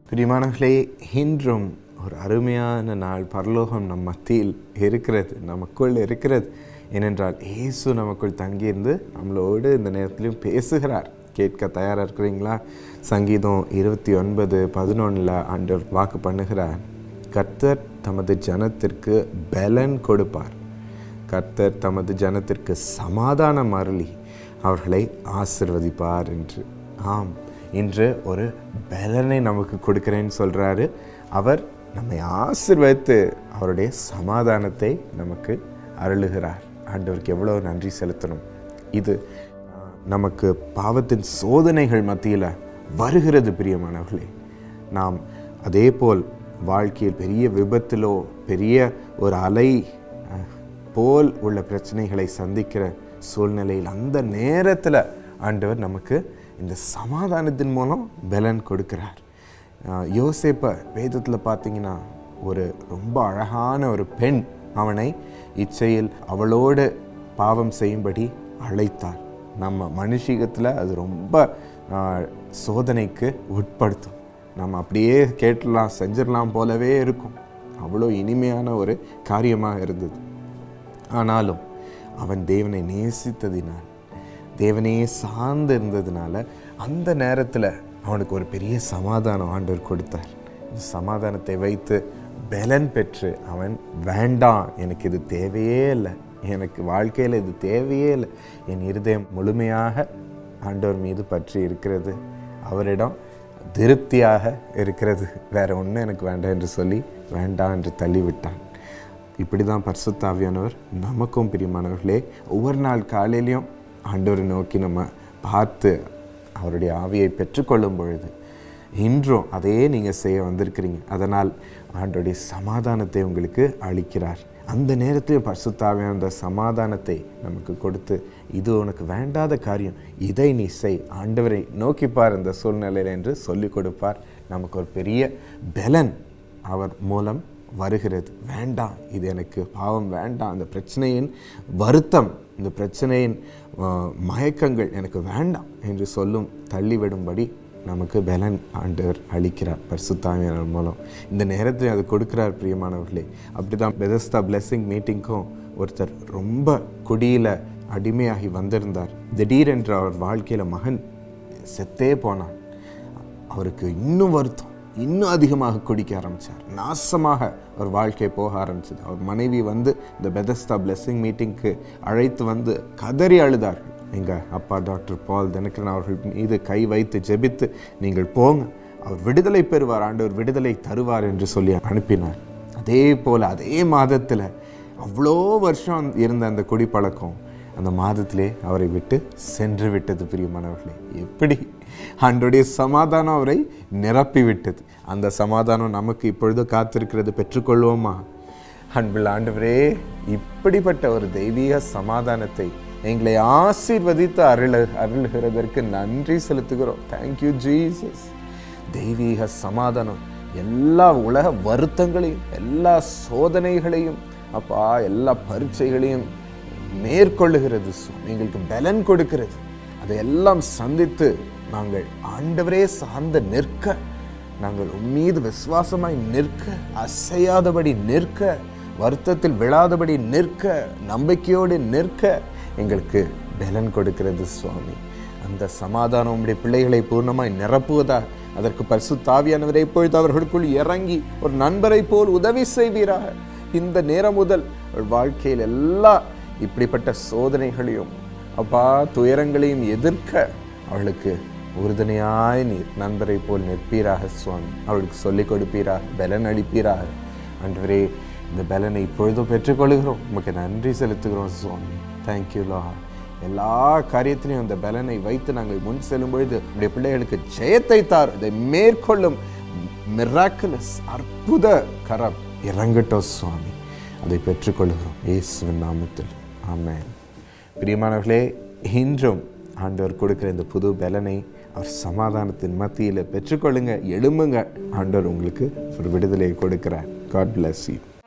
பிரியமானவர்களே இன்றும் ஒரு அருமையான நாள் பரலோகம் நம் மத்தியில் இருக்கிறது நமக்குள் இருக்கிறது ஏனென்றால் இயேசு நமக்குள் தங்கியிருந்து நம்மளோடு இந்த நேரத்திலையும் பேசுகிறார் கேட்க தயாராக இருக்கிறீங்களா சங்கீதம் இருபத்தி ஒன்பது பதினொன்றில் ஆண்டவர் வாக்கு பண்ணுகிறார் கர்த்தர் தமது ஜனத்திற்கு பலன் கொடுப்பார் கர்த்தர் தமது ஜனத்திற்கு சமாதானம் அருளி அவர்களை ஆசிர்வதிப்பார் என்று ஆம் இன்று ஒரு பலனை நமக்கு கொடுக்கிறேன்னு சொல்கிறாரு அவர் நம்மை ஆசிர்வதித்து அவருடைய சமாதானத்தை நமக்கு அருளுகிறார் ஆண்டவருக்கு எவ்வளோ நன்றி செலுத்தணும் இது ஆஹ், நமக்கு பாவத்தின் சோதனைகள் மத்தியில் வருகிறது பிரியமானவர்களே நாம் அதே போல் வாழ்க்கையில் பெரிய விபத்திலோ பெரிய ஒரு அலை அஹ், போல் உள்ள பிரச்சனைகளை சந்திக்கிற சூழ்நிலையில் அந்த நேரத்தில் ஆண்டவர் நமக்கு இந்த சமாதானத்தின் மூலம் பலன் கொடுக்கிறார் அஹ், யோசேப்பை வேதத்தில் பார்த்தீங்கன்னா ஒரு ரொம்ப அழகான ஒரு பெண் அவனை இச்சையில் அவளோடு பாவம் செய்யும்படி அழைத்தாள் நம்ம மனுஷீகத்தில் அது ரொம்ப அஹ், சோதனைக்கு உட்படுத்தும் நம்ம அப்படியே கேட்டுடலாம் செஞ்சிடலாம் போலவே இருக்கும் அவ்வளோ இனிமையான ஒரு காரியமாக இருந்தது ஆனாலும் அவன் தேவனை நேசித்ததினால் தேவனையே சார்ந்து இருந்ததுனால அந்த நேரத்தில் அவனுக்கு ஒரு பெரிய சமாதானம் ஆண்டவர் கொடுத்தார் இந்த சமாதானத்தை வைத்து பலன் பெற்று அவன் வேண்டாம் எனக்கு இது தேவையே இல்லை எனக்கு வாழ்க்கையில் இது தேவையே இல்லை என் இருதயம் முழுமையாக ஆண்டவர் மீது பற்றி இருக்கிறது அவரிடம் திருப்தியாக இருக்கிறது வேற ஒன்றும் எனக்கு வேண்டாம் என்று சொல்லி வேண்டாம் என்று தள்ளிவிட்டான் இப்படி தான் பரிசுத்தாவியானவர் நமக்கும் பிரியமானவர்களே ஒவ்வொரு நாள் காலையிலையும் ஆண்டவரை நோக்கி நம்ம பார்த்து அவருடைய ஆவியை பெற்றுக்கொள்ளும் பொழுது இன்றும் அதையே நீங்கள் செய்ய வந்திருக்கிறீங்க அதனால் ஆண்டோடைய சமாதானத்தை உங்களுக்கு அளிக்கிறார் அந்த நேரத்திலும் பரிசுத்தாவியான அந்த சமாதானத்தை நமக்கு கொடுத்து இது உனக்கு வேண்டாத காரியம் இதை நீ செய் ஆண்டவரை நோக்கிப்பார் இந்த சூழ்நிலையில் என்று சொல்லிக் கொடுப்பார் நமக்கு ஒரு பெரிய பலன் அவர் மூலம் வருகிறது வேண்டாம் இது எனக்கு பாவம் வேண்டாம் அந்த பிரச்சனையின் வருத்தம் இந்த பிரச்சனையின் ஆஹ், மயக்கங்கள் எனக்கு வேண்டாம் என்று சொல்லும் தள்ளிவிடும்படி நமக்கு பலன் ஆண்டவர் அளிக்கிறார் பரிசுத்தாவியனர் மூலம் இந்த நேரத்தில் அது கொடுக்கிறார் பிரியமானவர்களே அப்படி தான் பெதஸ்தா பிளெஸிங் மீட்டிங்க்கும் ஒருத்தர் ரொம்ப குடியில் அடிமையாகி வந்திருந்தார் திடீரென்று அவர் வாழ்க்கையில் மகன் செத்தே போனான் அவருக்கு இன்னும் வருத்தம் இன்னும் அதிகமாக குடிக்க ஆரம்பித்தார் நாசமாக அவர் வாழ்க்கை போக ஆரம்பிச்சது அவர் மனைவி வந்து இந்த பெதஸ்தா பிளெஸிங் மீட்டிங்க்கு அழைத்து வந்து கதறி அழுதார்கள் எங்கள் அப்பா டாக்டர் பால் தினகரன் அவர்கள் மீது கை வைத்து ஜெபித்து நீங்கள் போங்க அவர் விடுதலை பெறுவார் ஆண்டவர் விடுதலை தருவார் என்று சொல்லி அனுப்பினார் அதே போல் அதே மாதத்தில் அவ்வளோ வருஷம் இருந்த அந்த குடிப்பழக்கம் அந்த மாதத்திலே அவரை விட்டு சென்று விட்டது பிரியமானவர்களே எப்படி ஆண்டோடைய சமாதானம் அவரை நிரப்பி விட்டது அந்த சமாதானம் நமக்கு இப்பொழுது காத்திருக்கிறது பெற்றுக்கொள்வோமா அன்பில் ஆண்டவரே இப்படிப்பட்ட ஒரு தெய்வீக சமாதானத்தை எங்களை ஆசீர்வதித்து அருள அருளுகிறதற்கு நன்றி செலுத்துகிறோம் தேங்க்யூ ஜீசஸ் தெய்வீக சமாதானம் எல்லா உலக வருத்தங்களையும் எல்லா சோதனைகளையும் அப்பா எல்லா பரீட்சைகளையும் மேற்கொள்ளுகிறது சுவாமி. எங்களுக்கு பலன் கொடுக்கிறது அதையெல்லாம் சந்தித்து நாங்கள் ஆண்டவரே சார்ந்து நிற்க நாங்கள் உம்மீது விசுவாசமாய் நிற்க அசையாதபடி நிற்க வருத்தத்தில் விழாதபடி நிற்க நம்பிக்கையோடு நிற்க எங்களுக்கு பலன் கொடுக்கிறது சுவாமி அந்த சமாதானம் உம்முடைய பிள்ளைகளை பூர்ணமாய் நிரப்புவதா அதற்கு பரிசு தாவியானவரை இப்பொழுது அவர்களுக்குள் இறங்கி ஒரு நண்பரை போல் உதவி செய்வீராக இந்த நேரம் முதல் அவள் வாழ்க்கையில் எல்லா இப்படிப்பட்ட சோதனைகளையும் அப்பா துயரங்களையும் எதிர்க்க அவளுக்கு உறுதுணையாய் நீர் நண்பரை போல் நிற்பீராக சுவாமி அவளுக்கு சொல்லிக் கொடுப்பீராக பலன் அளிப்பீராக அன்றுவரே இந்த பலனை இப்பொழுதும் பெற்றுக்கொள்கிறோம் உமக்கு நன்றி செலுத்துகிறோம் சுவாமி தேங்க்யூ லா எல்லா காரியத்திலையும் அந்த பலனை வைத்து நாங்கள் முன் செல்லும் பொழுது நம்முடைய பிள்ளைகளுக்கு ஜெயத்தை தார் இதை மேற்கொள்ளும் மிராக்குலஸ் அற்புத கரம் இறங்கட்டும் சுவாமி அதை பெற்றுக்கொள்கிறோம் இயேசுவின் நாமத்தில் ஆமென் பிரியமானவர்களே இன்றும் ஆண்டவர் கொடுக்கிற இந்த புது பலனை அவர் சமாதானத்தின் மத்தியில் பெற்றுக்கொள்ளுங்க எழும்புங்க ஆண்டவர் உங்களுக்கு ஒரு விடுதலையை கொடுக்கிறார் காட் bless you